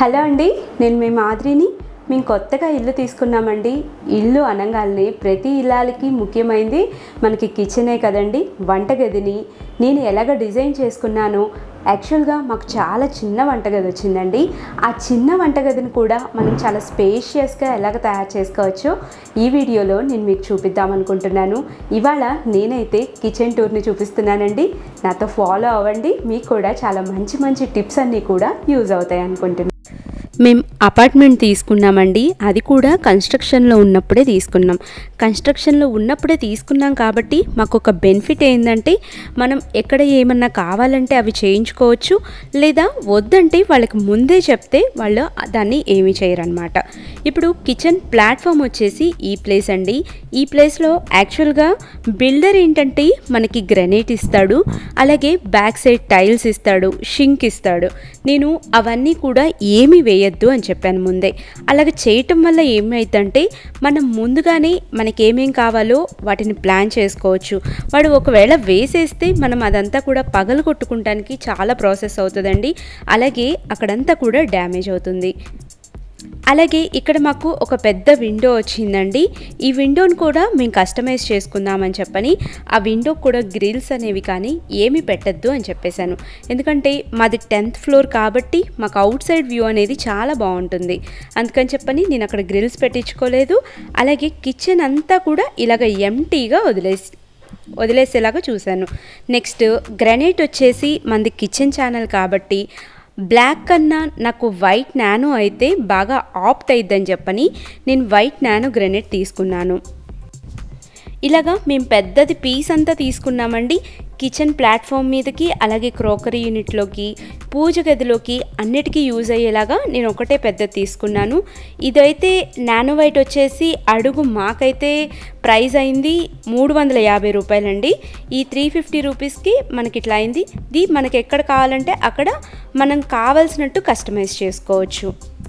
hello అండి నేను మీ మాదిరిని మేము కొత్తగా ఇల్లు తీసుకున్నామండి ఇల్లు అనగానే ప్రతి ఇల్లాలకి ముఖ్యమైనది మనకి కిచెనే కదండి వంటగదిని నేను ఎలాగ డిజైన్ చేసుకున్నాను యాక్చువల్గా మాకు చాలా చిన్న వంటగది వచ్చిందండి ఆ చిన్న వంటగదిని కూడా మనం చాలా స్పేషియస్గా ఎలాగ తయారు చేసుకోవచ్చో ఈ వీడియోలో నేను మీకు చూపిద్దాం అనుకుంటున్నాను ఇవాళ నేనైతే కిచెన్ టూర్ని చూపిస్తున్నానండి నాతో ఫాలో అవ్వండి మీకు కూడా చాలా మంచి మంచి టిప్స్ అన్నీ కూడా యూజ్ అవుతాయి అనుకుంటున్నాను మేము అపార్ట్మెంట్ తీసుకున్నామండి అది కూడా కన్స్ట్రక్షన్లో ఉన్నప్పుడే తీసుకున్నాం కన్స్ట్రక్షన్లో ఉన్నప్పుడే తీసుకున్నాం కాబట్టి మాకు ఒక బెనిఫిట్ ఏంటంటే మనం ఎక్కడ ఏమన్నా కావాలంటే అవి చేయించుకోవచ్చు లేదా వద్దంటే వాళ్ళకి ముందే చెప్తే వాళ్ళు దాన్ని ఏమీ చేయరనమాట ఇప్పుడు కిచెన్ ప్లాట్ఫామ్ వచ్చేసి ఈ ప్లేస్ అండి ఈ ప్లేస్లో యాక్చువల్గా బిల్డర్ ఏంటంటే మనకి గ్రనైట్ ఇస్తాడు అలాగే బ్యాక్ సైడ్ టైల్స్ ఇస్తాడు షింక్ ఇస్తాడు నేను అవన్నీ కూడా ఏమి వేయొద్దు అని చెప్పాను ముందే అలాగే చేయటం వల్ల ఏమైందంటే మనం ముందుగానే మనకి ఏమేం కావాలో వాటిని ప్లాన్ చేసుకోవచ్చు వాడు ఒకవేళ వేసేస్తే మనం అదంతా కూడా పగలు కొట్టుకుంటానికి చాలా ప్రాసెస్ అవుతుందండి అలాగే అక్కడంతా కూడా డ్యామేజ్ అవుతుంది అలాగే ఇక్కడ మాకు ఒక పెద్ద విండో వచ్చిందండి ఈ విండోని కూడా మేము కస్టమైజ్ చేసుకుందామని చెప్పని ఆ విండో కూడా గ్రిల్స్ అనేవి కానీ ఏమి పెట్టద్దు అని చెప్పేశాను ఎందుకంటే మాది టెన్త్ ఫ్లోర్ కాబట్టి మాకు అవుట్ సైడ్ వ్యూ అనేది చాలా బాగుంటుంది అందుకని చెప్పని నేను అక్కడ గ్రిల్స్ పెట్టించుకోలేదు అలాగే కిచెన్ అంతా కూడా ఇలాగ ఎంటీగా వదిలేసి వదిలేసేలాగా చూశాను నెక్స్ట్ గ్రనైట్ వచ్చేసి మనది కిచెన్ ఛానల్ కాబట్టి బ్లాక్ కన్నా నాకు వైట్ నానో అయితే బాగా ఆప్ట్ అయిద్దని చెప్పని నేను వైట్ నానో గ్రెనేట్ తీసుకున్నాను ఇలాగా మేము పెద్దది పీస్ అంతా తీసుకున్నామండి కిచెన్ ప్లాట్ఫామ్ మీదకి అలాగే క్రోకరీ యూనిట్లోకి పూజ గదిలోకి అన్నిటికీ యూజ్ అయ్యేలాగా నేను ఒకటే పెద్దది తీసుకున్నాను ఇదైతే నానో వైట్ వచ్చేసి అడుగు మాకైతే ప్రైస్ అయింది మూడు వందల యాభై రూపాయలండి ఈ త్రీ ఫిఫ్టీ రూపీస్కి మనకి ఇట్లా అయింది ఇది మనకి ఎక్కడ కావాలంటే అక్కడ మనం కావాల్సినట్టు కస్టమైజ్ చేసుకోవచ్చు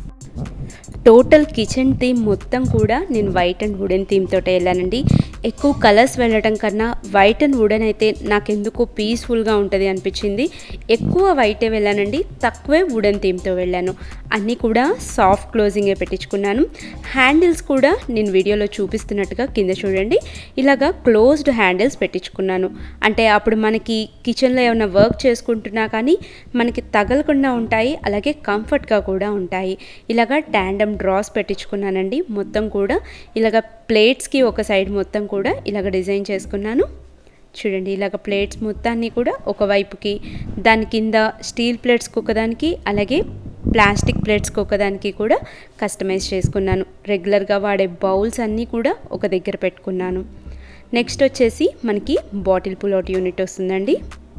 టోటల్ కిచెన్ థీమ్ మొత్తం కూడా నేను వైట్ అండ్ వుడెన్ థీమ్ తోటి వెళ్ళానండి ఎక్కువ కలర్స్ వెళ్ళటం కన్నా వైట్ అండ్ వుడెన్ అయితే నాకు ఎందుకు పీస్ఫుల్గా ఉంటుంది అనిపించింది ఎక్కువ వైటే వెళ్ళానండి తక్కువే వుడెన్ థీమ్తో వెళ్ళాను అన్నీ కూడా సాఫ్ట్ క్లోజింగే పెట్టించుకున్నాను హ్యాండిల్స్ కూడా నేను వీడియోలో చూపిస్తున్నట్టుగా కింద చూడండి ఇలాగా క్లోజ్డ్ హ్యాండిల్స్ పెట్టించుకున్నాను అంటే అప్పుడు మనకి కిచెన్లో ఏమైనా వర్క్ చేసుకుంటున్నా కానీ మనకి తగలకుండా ఉంటాయి అలాగే కంఫర్ట్గా కూడా ఉంటాయి ఇలాగా ట్యాండమ్ డ్రాస్ పెట్టించుకున్నానండి మొత్తం కూడా ఇలాగ ప్లేట్స్కి ఒక సైడ్ మొత్తం కూడా ఇలాగ డిజైన్ చేసుకున్నాను చూడండి ఇలాగ ప్లేట్స్ మొత్తాన్ని కూడా ఒకవైపుకి దాని కింద స్టీల్ ప్లేట్స్కి ఒకదానికి అలాగే ప్లాస్టిక్ ప్లేట్స్కి ఒకదానికి కూడా కస్టమైజ్ చేసుకున్నాను రెగ్యులర్గా వాడే బౌల్స్ అన్నీ కూడా ఒక దగ్గర పెట్టుకున్నాను నెక్స్ట్ వచ్చేసి మనకి బాటిల్ పుల్అవుట్ యూనిట్ వస్తుందండి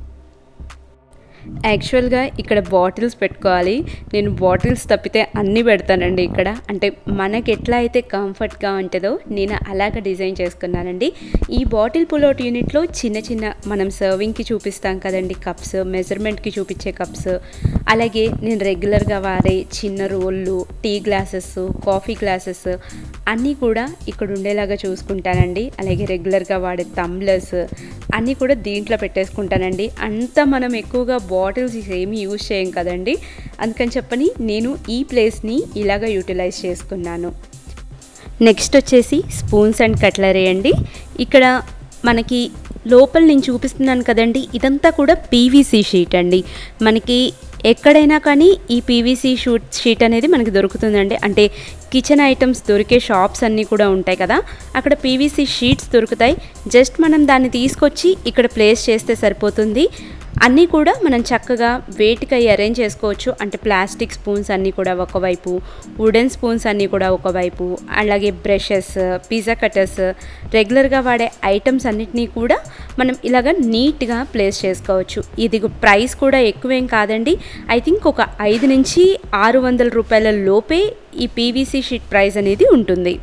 యాక్చువల్గా ఇక్కడ బాటిల్స్ పెట్టుకోవాలి నేను బాటిల్స్ తప్పితే అన్నీ పెడతానండి ఇక్కడ అంటే మనకి ఎట్లా అయితే కంఫర్ట్గా ఉంటుందో నేను అలాగ డిజైన్ చేసుకున్నానండి ఈ బాటిల్ పుల్అవుట్ యూనిట్లో చిన్న చిన్న మనం సర్వింగ్కి చూపిస్తాం కదండి కప్స్ మెజర్మెంట్కి చూపించే కప్స్ అలాగే నేను రెగ్యులర్గా వాడే చిన్న రోళ్ళు టీ గ్లాసెస్ కాఫీ గ్లాసెస్ అన్నీ కూడా ఇక్కడ ఉండేలాగా చూసుకుంటానండి అలాగే రెగ్యులర్గా వాడే తంబ్లర్స్ అన్నీ కూడా దీంట్లో పెట్టేసుకుంటానండి అంత మనం ఎక్కువగా బాటిల్స్ ఏమీ యూజ్ చేయం కదండి అందుకని చెప్పని నేను ఈ ప్లేస్ని ఇలాగ యూటిలైజ్ చేసుకున్నాను నెక్స్ట్ వచ్చేసి స్పూన్స్ అండ్ కట్లరీ అండి ఇక్కడ మనకి లోపల నేను చూపిస్తున్నాను కదండి ఇదంతా కూడా పీవీసీ షీట్ అండి మనకి ఎక్కడైనా కానీ ఈ పీవీసీ షూట్ షీట్ అనేది మనకి దొరుకుతుందండి అంటే కిచెన్ ఐటమ్స్ దొరికే షాప్స్ అన్నీ కూడా ఉంటాయి కదా అక్కడ పీవీసీ షీట్స్ దొరుకుతాయి జస్ట్ మనం దాన్ని తీసుకొచ్చి ఇక్కడ ప్లేస్ చేస్తే సరిపోతుంది అన్నీ కూడా మనం చక్కగా వేటికి అరేంజ్ చేసుకోవచ్చు అంటే ప్లాస్టిక్ స్పూన్స్ అన్నీ కూడా ఒకవైపు వుడెన్ స్పూన్స్ అన్నీ కూడా ఒకవైపు అలాగే బ్రషెస్ పిజ్జా కటర్స్ రెగ్యులర్గా వాడే ఐటమ్స్ అన్నిటినీ కూడా మనం ఇలాగ నీట్గా ప్లేస్ చేసుకోవచ్చు ఇది ప్రైస్ కూడా ఎక్కువేం కాదండి ఐ థింక్ ఒక ఐదు నుంచి ఆరు వందల రూపాయల లోపే ఈ పీవీసీ షీట్ ప్రైస్ అనేది ఉంటుంది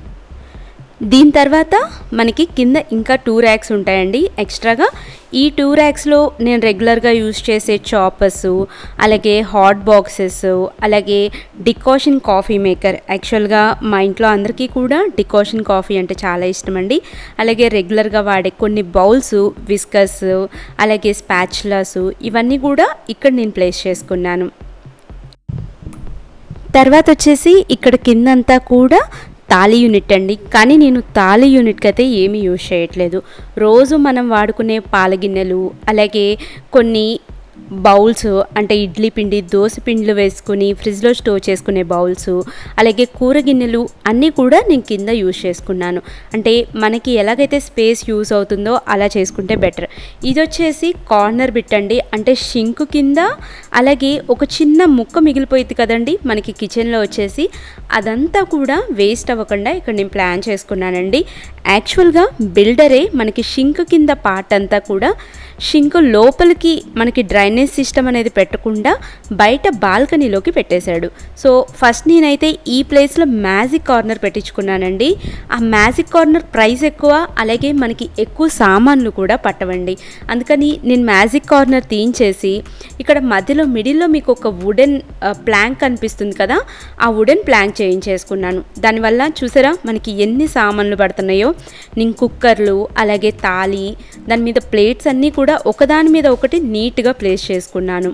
దీని తర్వాత మనకి కింద ఇంకా టూ ర్యాక్స్ ఉంటాయండి ఎక్స్ట్రాగా ఈ టూ ర్యాక్స్లో నేను రెగ్యులర్గా యూజ్ చేసే చాపర్స్ అలాగే హాట్ బాక్సెస్ అలాగే డికాషన్ కాఫీ మేకర్ యాక్చువల్గా మా ఇంట్లో అందరికీ కూడా డికాషన్ కాఫీ అంటే చాలా ఇష్టం అండి అలాగే రెగ్యులర్గా వాడే కొన్ని బౌల్స్ విస్కర్స్ అలాగే స్పాచ్లాస్ ఇవన్నీ కూడా ఇక్కడ నేను ప్లేస్ చేసుకున్నాను తర్వాత వచ్చేసి ఇక్కడ కిందంతా కూడా తాళి యూనిట్ అండి కానీ నేను తాళి యూనిట్కి అయితే ఏమీ యూజ్ చేయట్లేదు రోజు మనం వాడుకునే పాల గిన్నెలు అలాగే కొన్ని బౌల్స్ అంటే ఇడ్లీ పిండి దోశ పిండిలు వేసుకుని ఫ్రిడ్జ్లో స్టోర్ చేసుకునే బౌల్స్ అలాగే కూర గిన్నెలు అన్నీ కూడా నేను కింద యూజ్ చేసుకున్నాను అంటే మనకి ఎలాగైతే స్పేస్ యూజ్ అవుతుందో అలా చేసుకుంటే బెటర్ ఇది వచ్చేసి కార్నర్ బిట్ అండి అంటే షింక్ కింద అలాగే ఒక చిన్న ముక్క మిగిలిపోయింది కదండి మనకి కిచెన్లో వచ్చేసి అదంతా కూడా వేస్ట్ అవ్వకుండా ఇక్కడ నేను ప్లాన్ చేసుకున్నానండి యాక్చువల్గా బిల్డరే మనకి షింక్ కింద పార్ట్ అంతా కూడా షింక్ లోపలికి మనకి డ్రైనేజ్ సిస్టమ్ అనేది పెట్టకుండా బయట బాల్కనీలోకి పెట్టేశాడు సో ఫస్ట్ నేనైతే ఈ ప్లేస్లో మ్యాజిక్ కార్నర్ పెట్టించుకున్నానండి ఆ మ్యాజిక్ కార్నర్ ప్రైస్ ఎక్కువ అలాగే మనకి ఎక్కువ సామాన్లు కూడా పట్టవండి అందుకని నేను మ్యాజిక్ కార్నర్ తీయించేసి ఇక్కడ మధ్యలో మిడిల్లో మీకు ఒక వుడెన్ ప్లాంక్ కనిపిస్తుంది కదా ఆ వుడెన్ ప్లాంక్ చేయించేసుకున్నాను దానివల్ల చూసారా మనకి ఎన్ని సామాన్లు పడుతున్నాయో నేను కుక్కర్లు అలాగే తాళి దాని మీద ప్లేట్స్ అన్నీ కూడా ఒకదాని మీద ఒకటి నీట్గా ప్లేస్ చేసుకున్నాను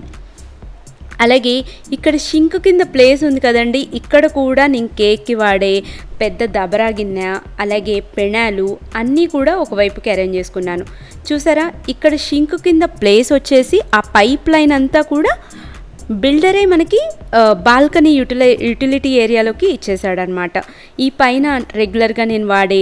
అలాగే ఇక్కడ షింక్ కింద ప్లేస్ ఉంది కదండి ఇక్కడ కూడా నేను కేక్కి వాడే పెద్ద దబరా గిన్నె అలాగే పెనాలు అన్నీ కూడా ఒకవైపుకి అరేంజ్ చేసుకున్నాను చూసారా ఇక్కడ షింక్ కింద ప్లేస్ వచ్చేసి ఆ పైప్ లైన్ అంతా కూడా బిల్డరే మనకి బాల్కనీ యూటిలై యూటిలిటీ ఏరియాలోకి ఇచ్చేసాడనమాట ఈ పైన రెగ్యులర్గా నేను వాడే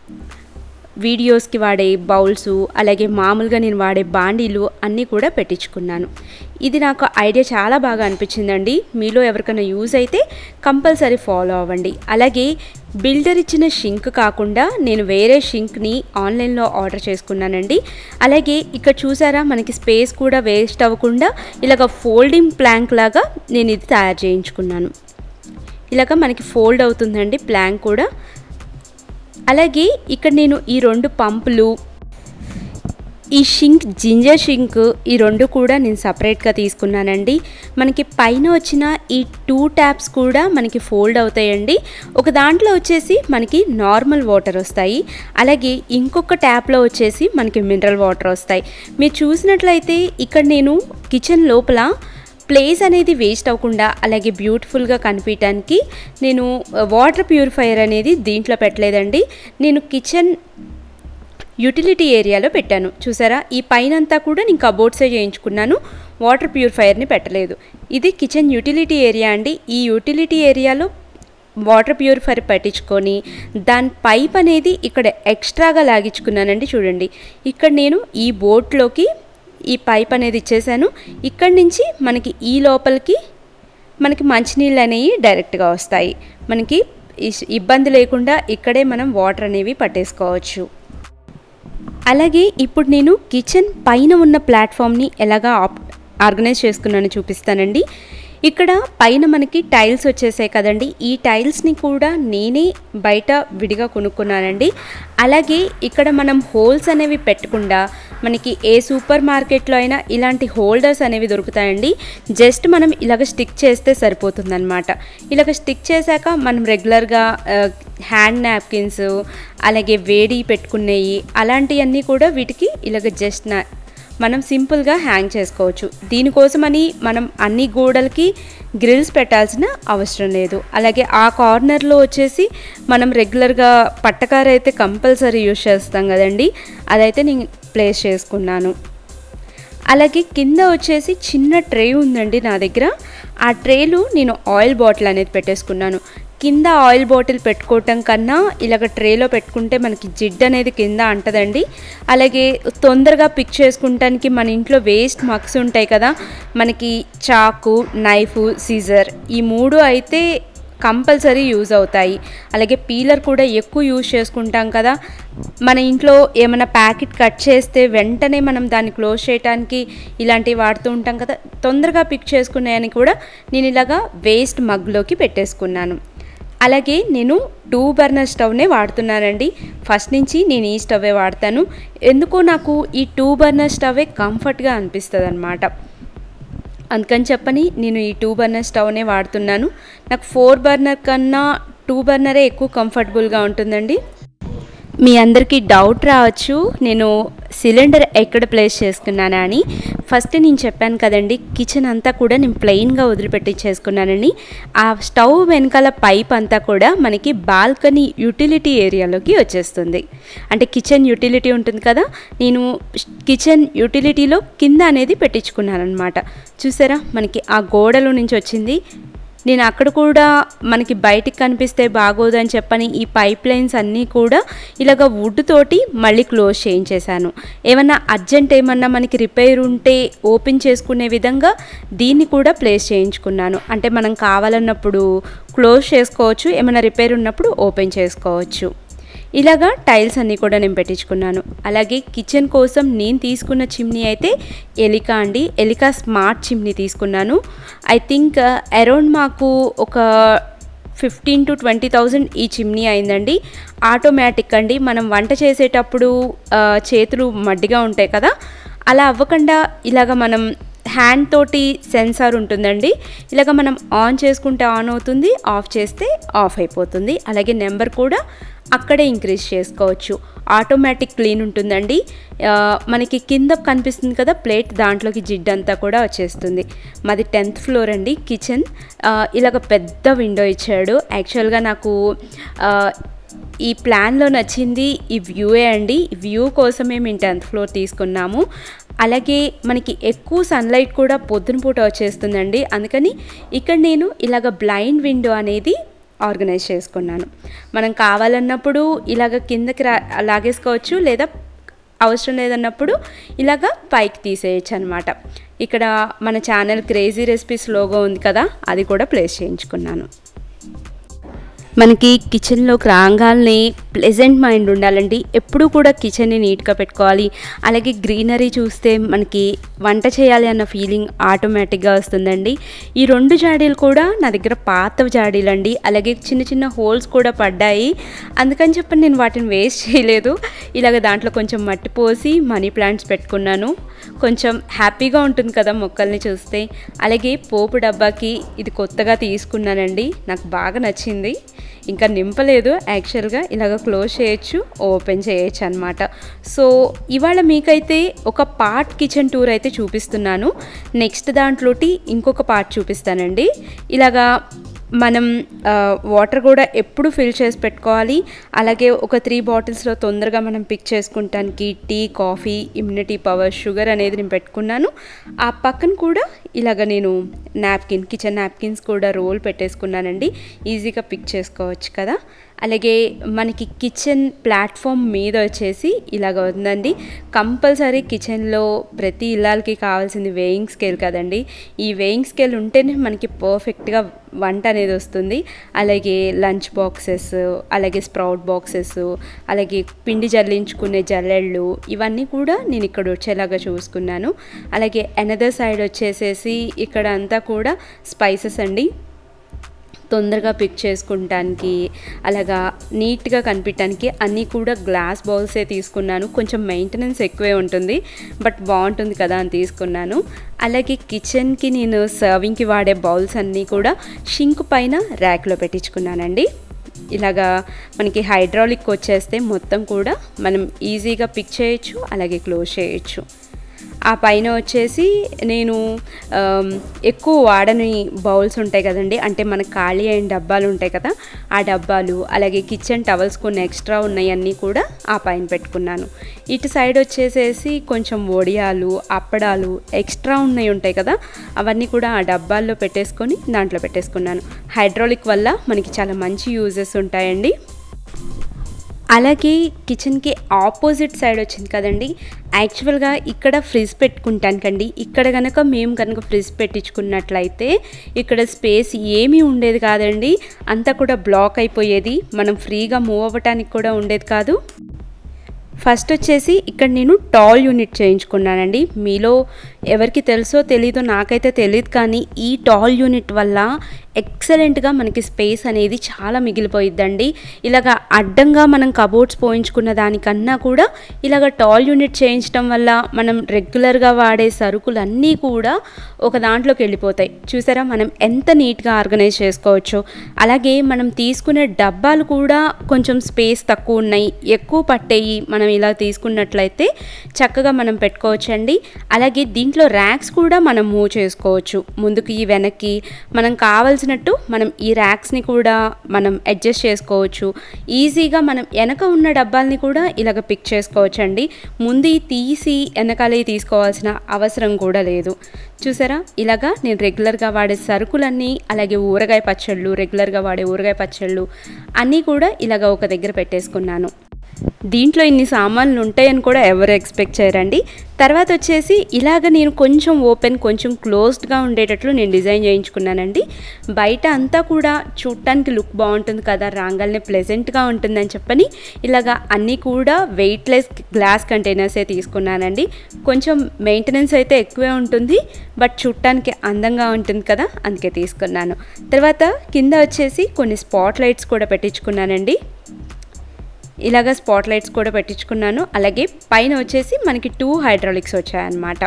వీడియోస్కి వాడే బౌల్స్ అలాగే మామూలుగా నేను వాడే బాండీలు అన్నీ కూడా పెట్టించుకున్నాను ఇది నాకు ఐడియా చాలా బాగా అనిపించిందండి మీలో ఎవరికైనా యూజ్ అయితే కంపల్సరీ ఫాలో అవ్వండి అలాగే బిల్డర్ ఇచ్చిన షింక్ కాకుండా నేను వేరే షింక్ని ఆన్లైన్లో ఆర్డర్ చేసుకున్నానండి అలాగే ఇక్కడ చూసారా మనకి స్పేస్ కూడా వేస్ట్ అవ్వకుండా ఇలాగ ఫోల్డింగ్ ప్లాంక్ లాగా నేను ఇది తయారు చేయించుకున్నాను ఇలాగ మనకి ఫోల్డ్ అవుతుందండి ప్లాంక్ కూడా అలాగే ఇక్కడ నేను ఈ రెండు పంపులు ఈ షింక్ జింజర్ షింక్ ఈ రెండు కూడా నేను సపరేట్గా తీసుకున్నానండి మనకి పైన వచ్చిన ఈ టూ ట్యాప్స్ కూడా మనకి ఫోల్డ్ అవుతాయండి ఒక దాంట్లో వచ్చేసి మనకి నార్మల్ వాటర్ వస్తాయి అలాగే ఇంకొక ట్యాప్లో వచ్చేసి మనకి మినరల్ వాటర్ వస్తాయి మీరు చూసినట్లయితే ఇక్కడ నేను కిచెన్ లోపల ప్లేస్ అనేది వేస్ట్ అవ్వకుండా అలాగే బ్యూటిఫుల్గా కనిపించడానికి నేను వాటర్ ప్యూరిఫైయర్ అనేది దీంట్లో పెట్టలేదండి నేను కిచెన్ యూటిలిటీ ఏరియాలో పెట్టాను చూసారా ఈ పైనంతా కూడా నేను కబోర్డ్సే చేయించుకున్నాను వాటర్ ప్యూరిఫైయర్ని పెట్టలేదు ఇది కిచెన్ యూటిలిటీ ఏరియా అండి ఈ యూటిలిటీ ఏరియాలో వాటర్ ప్యూరిఫైర్ పెట్టించుకొని దాని పైప్ అనేది ఇక్కడ ఎక్స్ట్రాగా లాగించుకున్నానండి చూడండి ఇక్కడ నేను ఈ బోట్లోకి ఈ పైప్ అనేది ఇచ్చేసాను ఇక్కడి నుంచి మనకి ఈ లోపలికి మనకి మంచినీళ్ళు అనేవి డైరెక్ట్గా వస్తాయి మనకి ఇబ్బంది లేకుండా ఇక్కడే మనం వాటర్ అనేవి పట్టేసుకోవచ్చు అలాగే ఇప్పుడు నేను కిచెన్ పైన ఉన్న ప్లాట్ఫామ్ని ఎలాగా ఆప్ ఆర్గనైజ్ చేసుకున్నాను చూపిస్తానండి ఇక్కడ పైన మనకి టైల్స్ వచ్చేసాయి కదండి ఈ టైల్స్ని కూడా నేనే బయట విడిగా కొనుక్కున్నానండి అలాగే ఇక్కడ మనం హోల్స్ అనేవి పెట్టకుండా మనకి ఏ సూపర్ మార్కెట్లో అయినా ఇలాంటి హోల్డర్స్ అనేవి దొరుకుతాయండి జస్ట్ మనం ఇలాగ స్టిక్ చేస్తే సరిపోతుందన్నమాట ఇలాగ స్టిక్ చేశాక మనం రెగ్యులర్గా హ్యాండ్ నాప్కిన్స్ అలాగే వేడి పెట్టుకునేవి అలాంటివన్నీ కూడా వీటికి ఇలాగ జస్ట్ నా మనం సింపుల్గా హ్యాంగ్ చేసుకోవచ్చు దీనికోసమని మనం అన్ని గోడలకి గ్రిల్స్ పెట్టాల్సిన అవసరం లేదు అలాగే ఆ కార్నర్లో వచ్చేసి మనం రెగ్యులర్గా పట్టకార అయితే కంపల్సరీ యూజ్ చేస్తాం కదండి అదైతే నేను ప్లేస్ చేసుకున్నాను అలాగే కింద వచ్చేసి చిన్న ట్రే ఉందండి నా దగ్గర ఆ ట్రేలో నేను ఆయిల్ బాటిల్ అనేది పెట్టేసుకున్నాను కింద ఆయిల్ బాటిల్ పెట్టుకోవటం కన్నా ఇలాగ ట్రేలో పెట్టుకుంటే మనకి జిడ్ అనేది కింద అంటదండి అలాగే తొందరగా పిక్ చేసుకుంటానికి మన ఇంట్లో వేస్ట్ మక్స్ ఉంటాయి కదా మనకి చాకు నైఫ్ సీజర్ ఈ మూడు అయితే కంపల్సరీ యూజ్ అవుతాయి అలాగే పీలర్ కూడా ఎక్కువ యూజ్ చేసుకుంటాం కదా మన ఇంట్లో ఏమైనా ప్యాకెట్ కట్ చేస్తే వెంటనే మనం దాన్ని క్లోజ్ చేయడానికి ఇలాంటివి వాడుతూ ఉంటాం కదా తొందరగా పిక్ చేసుకున్నాయని కూడా నేను ఇలాగా వేస్ట్ మగ్లోకి పెట్టేసుకున్నాను అలాగే నేను టూ బర్నర్ స్టవ్నే వాడుతున్నానండి ఫస్ట్ నుంచి నేను ఈ స్టవ్వే వాడతాను ఎందుకో నాకు ఈ టూ బర్నర్ స్టవ్వే కంఫర్ట్గా అనిపిస్తుంది అనమాట అందుకని చెప్పని నేను ఈ టూ బర్నర్ స్టవ్నే వాడుతున్నాను నాకు ఫోర్ బర్నర్ కన్నా టూ బర్నరే ఎక్కువ కంఫర్టబుల్గా ఉంటుందండి మీ అందరికీ డౌట్ రావచ్చు నేను సిలిండర్ ఎక్కడ ప్లేస్ చేసుకున్నానా అని ఫస్ట్ నేను చెప్పాను కదండి కిచెన్ అంతా కూడా నేను ప్లెయిన్గా వదిలిపెట్టి చేసుకున్నానని ఆ స్టవ్ వెనకాల పైప్ అంతా కూడా మనకి బాల్కనీ యూటిలిటీ ఏరియాలోకి వచ్చేస్తుంది అంటే కిచెన్ యూటిలిటీ ఉంటుంది కదా నేను కిచెన్ యూటిలిటీలో కింద అనేది పెట్టించుకున్నాను అనమాట చూసారా మనకి ఆ గోడలో నుంచి వచ్చింది నేను అక్కడ కూడా మనకి బయటికి కనిపిస్తే బాగోదని చెప్పని ఈ పైప్ లైన్స్ అన్నీ కూడా ఇలాగ వుడ్ తోటి మళ్ళీ క్లోజ్ చేయించేశాను ఏమన్నా అర్జెంట్ ఏమన్నా మనకి రిపేర్ ఉంటే ఓపెన్ చేసుకునే విధంగా దీన్ని కూడా ప్లేస్ చేయించుకున్నాను అంటే మనం కావాలన్నప్పుడు క్లోజ్ చేసుకోవచ్చు ఏమైనా రిపేర్ ఉన్నప్పుడు ఓపెన్ చేసుకోవచ్చు ఇలాగా టైల్స్ అన్నీ కూడా నేను పెట్టించుకున్నాను అలాగే కిచెన్ కోసం నేను తీసుకున్న చిమ్నీ అయితే ఎలికా అండి ఎలికా స్మార్ట్ చిమ్నీ తీసుకున్నాను ఐ థింక్ అరౌండ్ మాకు ఒక ఫిఫ్టీన్ టు ట్వంటీ థౌజండ్ ఈ చిమ్నీ అయిందండి ఆటోమేటిక్ అండి మనం వంట చేసేటప్పుడు ఆ, చేతులు మడ్డిగా ఉంటాయి కదా అలా అవ్వకుండా ఇలాగ మనం హ్యాండ్ తోటి సెన్సార్ ఉంటుందండి ఇలాగ మనం ఆన్ చేసుకుంటే ఆన్ అవుతుంది ఆఫ్ చేస్తే ఆఫ్ అయిపోతుంది అలాగే నెంబర్ కూడా అక్కడే ఇంక్రీజ్ చేసుకోవచ్చు ఆటోమేటిక్ క్లీన్ ఉంటుందండి ఆ, మనకి కింద కనిపిస్తుంది కదా ప్లేట్ దాంట్లోకి జిడ్ అంతా కూడా వచ్చేస్తుంది మాది టెన్త్ ఫ్లోర్ అండి కిచెన్ ఆ, ఇలాగ పెద్ద విండో ఇచ్చాడు యాక్చువల్గా నాకు ఆ, ఈ ప్లాన్లో నచ్చింది ఈ వ్యూయే అండి ఈ వ్యూ కోసమే మేము టెన్త్ ఫ్లోర్ తీసుకున్నాము అలాగే మనకి ఎక్కువ సన్లైట్ కూడా పొద్దున పూట వచ్చేస్తుందండి అందుకని ఇక్కడ నేను ఇలాగ బ్లైండ్ విండో అనేది ఆర్గనైజ్ చేసుకున్నాను మనం కావాలన్నప్పుడు ఇలాగ కిందకి రా లాగేసుకోవచ్చు లేదా అవసరం లేదన్నప్పుడు ఇలాగ పైకి తీసేయచ్చు అనమాట ఇక్కడ మన ఛానల్ క్రేజీ రెసిపీస్ లోగో ఉంది కదా అది కూడా ప్లేస్ చేయించుకున్నాను మనకి కిచెన్లోకి రాగానే ప్లెజెంట్ మైండ్ ఉండాలండి ఎప్పుడూ కూడా కిచెన్ని నీట్గా పెట్టుకోవాలి అలాగే గ్రీనరీ చూస్తే మనకి వంట చేయాలి అన్న ఫీలింగ్ ఆటోమేటిక్గా వస్తుందండి ఈ రెండు జాడీలు కూడా నా దగ్గర పాత జాడీలు అండి అలాగే చిన్న చిన్న హోల్స్ కూడా పడ్డాయి అందుకని చెప్పి నేను వాటిని వేస్ట్ చేయలేదు ఇలాగ దాంట్లో కొంచెం మట్టి పోసి మనీ ప్లాంట్స్ పెట్టుకున్నాను కొంచెం హ్యాపీగా ఉంటుంది కదా మొక్కల్ని చూస్తే అలాగే పోపు డబ్బాకి ఇది కొత్తగా తీసుకున్నానండి నాకు బాగా నచ్చింది ఇంకా నింపలేదు యాక్చువల్గా ఇలాగ క్లోజ్ చేయొచ్చు ఓపెన్ చేయొచ్చు అనమాట సో ఇవాళ మీకైతే ఒక పార్ట్ కిచెన్ టూర్ అయితే చూపిస్తున్నాను నెక్స్ట్ దాంట్లోటి ఇంకొక పార్ట్ చూపిస్తానండి ఇలాగా మనం ఆ, వాటర్ కూడా ఎప్పుడు ఫిల్ చేసి పెట్టుకోవాలి అలాగే ఒక త్రీ బాటిల్స్లో తొందరగా మనం పిక్ చేసుకుంటానికి tea coffee immunity power sugar అనేది నేను పెట్టుకున్నాను ఆ పక్కన కూడా ఇలాగ నేను నాప్కిన్ కిచెన్ నాప్కిన్స్ కూడా రోల్ పెట్టేసుకున్నానండి ఈజీగా పిక్ చేసుకోవచ్చు కదా అలాగే మనకి కిచెన్ ప్లాట్ఫామ్ మీద వచ్చేసి ఇలాగ ఉందండి కంపల్సరీ కిచెన్లో ప్రతి ఇల్లాలకి కావాల్సింది వేయింగ్ స్కేల్ కదండి ఈ వేయింగ్ స్కేల్ ఉంటేనే మనకి పర్ఫెక్ట్గా వంట అనేది వస్తుంది అలాగే లంచ్ బాక్సెస్ అలాగే స్ప్రౌట్ బాక్సెస్ అలాగే పిండి జల్లించుకునే జల్లెళ్ళు ఇవన్నీ కూడా నేను ఇక్కడ వచ్చేలాగా చూసుకున్నాను అలాగే అనదర్ సైడ్ వచ్చేసేసి ఇక్కడ అంతా కూడా స్పైసెస్ అండి తొందరగా పిక్ చేసుకుంటానికి అలాగా నీట్గా కనిపించడానికి అన్నీ కూడా గ్లాస్ బౌల్సే తీసుకున్నాను కొంచెం మెయింటెనెన్స్ ఎక్కువే ఉంటుంది బట్ బాగుంటుంది కదా అని తీసుకున్నాను అలాగే కిచెన్కి నేను సర్వింగ్కి వాడే బౌల్స్ అన్నీ కూడా షింక్ పైన ర్యాక్లో పెట్టించుకున్నానండి ఇలాగా మనకి హైడ్రాలిక్ వచ్చేస్తే మొత్తం కూడా మనం ఈజీగా పిక్ చేయొచ్చు అలాగే క్లోజ్ చేయొచ్చు ఆ పైన వచ్చేసి నేను ఆమ్, ఎక్కువ వాడని బౌల్స్ ఉంటాయి కదండి అంటే మనకు ఖాళీ అయిన డబ్బాలు ఉంటాయి కదా ఆ డబ్బాలు అలాగే కిచెన్ టవల్స్ కొన్ని ఎక్స్ట్రా ఉన్నాయన్నీ కూడా ఆ పైన పెట్టుకున్నాను ఇటు సైడ్ వచ్చేసేసి కొంచెం వడియాలు అప్పడాలు ఎక్స్ట్రా ఉన్నాయి ఉంటాయి కదా అవన్నీ కూడా ఆ డబ్బాల్లో పెట్టేసుకొని దాంట్లో పెట్టేసుకున్నాను హైడ్రాలిక్ వల్ల మనకి చాలా మంచి యూజెస్ ఉంటాయండి అలాగే కిచెన్కి ఆపోజిట్ సైడ్ వచ్చింది కదండి యాక్చువల్గా ఇక్కడ ఫ్రిడ్జ్ పెట్టుకుంటానికండి ఇక్కడ కనుక మేము కనుక ఫ్రిడ్జ్ పెట్టించుకున్నట్లయితే ఇక్కడ స్పేస్ ఏమీ ఉండేది కాదండి అంతా కూడా బ్లాక్ అయిపోయేది మనం ఫ్రీగా మూవ్ అవ్వటానికి కూడా ఉండేది కాదు ఫస్ట్ వచ్చేసి ఇక్కడ నేను టాల్ యూనిట్ చేయించుకున్నానండి మీలో ఎవరికి తెలుసో తెలీదో నాకైతే తెలియదు కానీ ఈ టాల్ యూనిట్ వల్ల ఎక్సలెంట్గా మనకి స్పేస్ అనేది చాలా మిగిలిపోయిద్దండి ఇలాగ అడ్డంగా మనం కబోర్డ్స్ పోయించుకున్న దానికన్నా కూడా ఇలాగ టాల్ యూనిట్ చేయించడం వల్ల మనం రెగ్యులర్గా వాడే సరుకులన్నీ కూడా ఒక దాంట్లోకి వెళ్ళిపోతాయి చూసారా మనం ఎంత నీట్గా ఆర్గనైజ్ చేసుకోవచ్చు అలాగే మనం తీసుకునే డబ్బాలు కూడా కొంచెం స్పేస్ తక్కువ ఉన్నాయి ఎక్కువ పట్టేయి మనం ఇలా తీసుకున్నట్లయితే చక్కగా మనం పెట్టుకోవచ్చండి అలాగే దీంట్లో ర్యాక్స్ కూడా మనం మూవ్ చేసుకోవచ్చు ముందుకి వెనక్కి మనం కావాల్సినట్టు మనం ఈ ర్యాక్స్ని కూడా మనం అడ్జస్ట్ చేసుకోవచ్చు ఈజీగా మనం వెనక ఉన్న డబ్బాల్ని కూడా ఇలాగ పిక్ చేసుకోవచ్చు అండి ముందు తీసి వెనకాలే తీసుకోవాల్సిన అవసరం కూడా లేదు చూసారా ఇలాగా నేను రెగ్యులర్గా వాడే సరుకులన్నీ అలాగే ఊరగాయ పచ్చళ్ళు రెగ్యులర్గా వాడే ఊరగాయ పచ్చళ్ళు అన్నీ కూడా ఇలాగ ఒక దగ్గర పెట్టేసుకున్నాను దీంట్లో ఇన్ని సామాన్లు ఉంటాయని కూడా ఎవరు ఎక్స్పెక్ట్ చేయరండి తర్వాత వచ్చేసి ఇలాగ నేను కొంచెం ఓపెన్ కొంచెం క్లోజ్డ్గా ఉండేటట్లు నేను డిజైన్ చేయించుకున్నానండి బయట అంతా కూడా చూడటానికి లుక్ బాగుంటుంది కదా రాగానే ప్లెజెంట్గా ఉంటుందని చెప్పని ఇలాగ అన్నీ కూడా వెయిట్లెస్ గ్లాస్ కంటైనర్సే తీసుకున్నానండి కొంచెం మెయింటెనెన్స్ అయితే ఎక్కువే ఉంటుంది బట్ చూడటానికి అందంగా ఉంటుంది కదా అందుకే తీసుకున్నాను తర్వాత కింద వచ్చేసి కొన్ని స్పాట్ లైట్స్ కూడా పెట్టించుకున్నానండి ఇలాగ స్పాట్ లైట్స్ కూడా పెట్టించుకున్నాను అలాగే పైన వచ్చేసి మనకి టూ హైడ్రాలిక్స్ వచ్చాయన్నమాట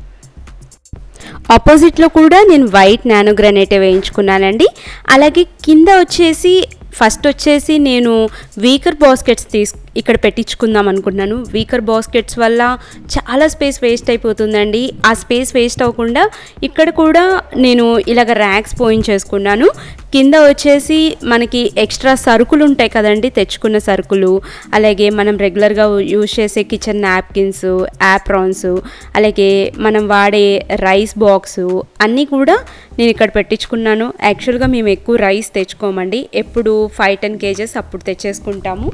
ఆపోజిట్లో కూడా నేను వైట్ నానో గ్రానైట్ వేయించుకున్నానండి అలాగే కింద వచ్చేసి ఫస్ట్ వచ్చేసి నేను వీకర్ బాస్కెట్స్ తీసు ఇక్కడ పెట్టించుకుందాం అనుకున్నాను వీకర్ బాస్కెట్స్ వల్ల చాలా స్పేస్ వేస్ట్ అయిపోతుందండి ఆ స్పేస్ వేస్ట్ అవ్వకుండా ఇక్కడ కూడా నేను ఇలాగ ర్యాక్స్ పోయించేసుకున్నాను కింద వచ్చేసి మనకి ఎక్స్ట్రా సరుకులు ఉంటాయి కదండి తెచ్చుకున్న సరుకులు అలాగే మనం రెగ్యులర్గా యూజ్ చేసే కిచెన్ నాప్కిన్స్ యాప్రాన్స్ అలాగే మనం వాడే రైస్ బాక్సు అన్నీ కూడా నేను ఇక్కడ పెట్టించుకున్నాను యాక్చువల్గా మేము ఎక్కువ రైస్ తెచ్చుకోమండి ఎప్పుడు ఫైవ్ టెన్ కేజెస్ అప్పుడు తెచ్చేసుకుంటాము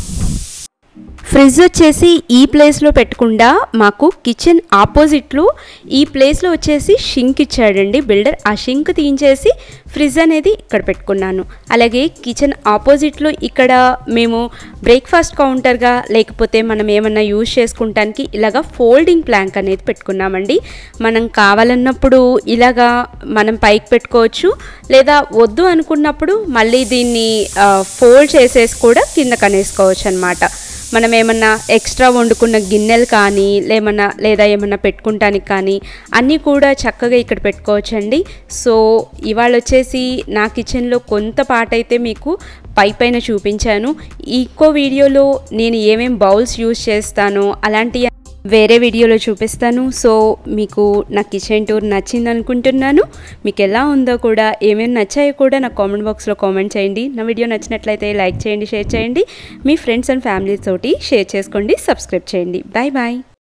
ఫ్రిడ్జ్ వచ్చేసి ఈ ప్లేస్లో పెట్టకుండా మాకు కిచెన్ ఆపోజిట్లో ఈ ప్లేస్లో వచ్చేసి షింక్ ఇచ్చాడండి బిల్డర్ ఆ షింక్ తీయించేసి ఫ్రిడ్జ్ అనేది ఇక్కడ పెట్టుకున్నాను అలాగే కిచెన్ ఆపోజిట్లో ఇక్కడ మేము బ్రేక్ఫాస్ట్ కౌంటర్గా లేకపోతే మనం ఏమన్నా యూజ్ చేసుకుంటానికి ఇలాగా ఫోల్డింగ్ ప్లాంక్ అనేది పెట్టుకున్నామండి మనం కావాలన్నప్పుడు ఇలాగా మనం పైకి పెట్టుకోవచ్చు లేదా వద్దు అనుకున్నప్పుడు మళ్ళీ దీన్ని ఫోల్డ్ చేసేసి కూడా కింద కనేసుకోవచ్చు అనమాట మనం ఏమన్నా ఎక్స్ట్రా వండుకున్న గిన్నెలు కానీ లేమన్నా లేదా ఏమన్నా పెట్టుకుంటానికి కానీ అన్నీ కూడా చక్కగా ఇక్కడ పెట్టుకోవచ్చండి సో ఇవాళ వచ్చేసి నా కిచెన్లో కొంత పాట అయితే మీకు పై పైన చూపించాను ఇంకో వీడియోలో నేను ఏమేం బౌల్స్ యూజ్ చేస్తానో అలాంటి వేరే వీడియోలో చూపిస్తాను సో మీకు నా కిచెన్ టూర్ నచ్చింది అనుకుంటున్నాను మీకు ఎలా ఉందో కూడా ఏమేమి నచ్చాయో కూడా నా కామెంట్ బాక్స్లో కామెంట్ చేయండి నా వీడియో నచ్చినట్లయితే లైక్ చేయండి షేర్ చేయండి మీ ఫ్రెండ్స్ అండ్ ఫ్యామిలీ తోటి షేర్ చేసుకోండి సబ్స్క్రైబ్ చేయండి బాయ్ బాయ్